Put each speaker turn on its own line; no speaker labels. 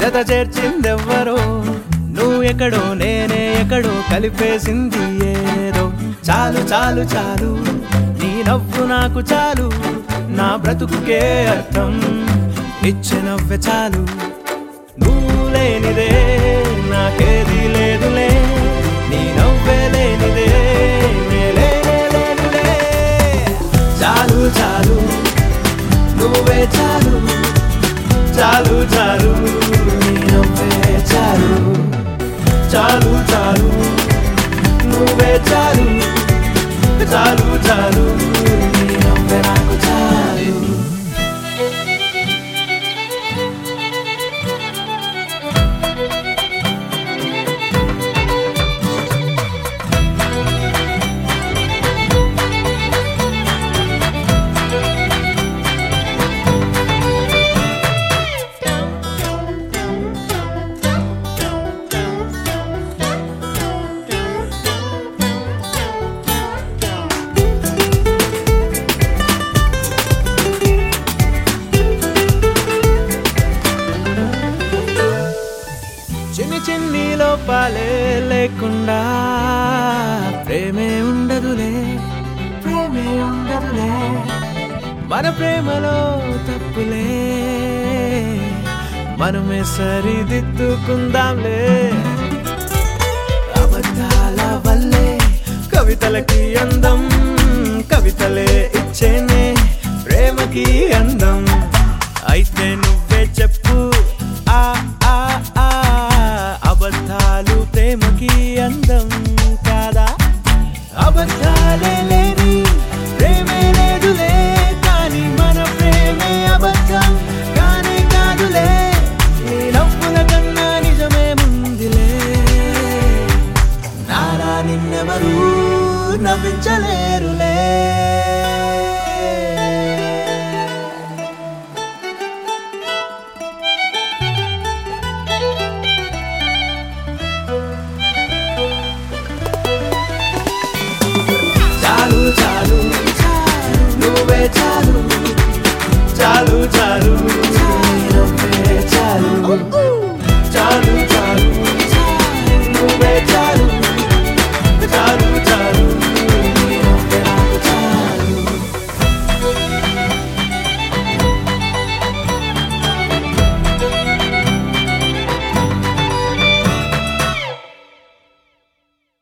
జత చేర్చిందెవ్వరో నువ్వు ఎక్కడో నేనే ఎక్కడో కలిపేసింది ఏదో చాలు చాలు చాలు నీ నవ్వు నాకు చాలు నా బ్రతుకుకే అర్థం ఇచ్చే నవ్వె చాలు నువ్వు లేనిదే నాకేది లేదులే నీ నవ్వే లేనిదే నేలే లేనులే చాలు చాలు నువ్వే చాలు చాలు చాలు నీ నవ్వే చాలు చాలు చాలు నువ్వే చాలు చాలు చాలు నీ నవ్వే నాకు చాలు చిన్ని చిన్ని లోపాలే లేకుండా ప్రేమే ఉండదులే ప్రేమే ఉండదులే మన ప్రేమలో తప్పులే మనమే సరిదిద్దుకుందాంలే అబద్ధాల వల్లే కవితలకి అందం కవితలే ఇచ్చేనే ప్రేమకి అందం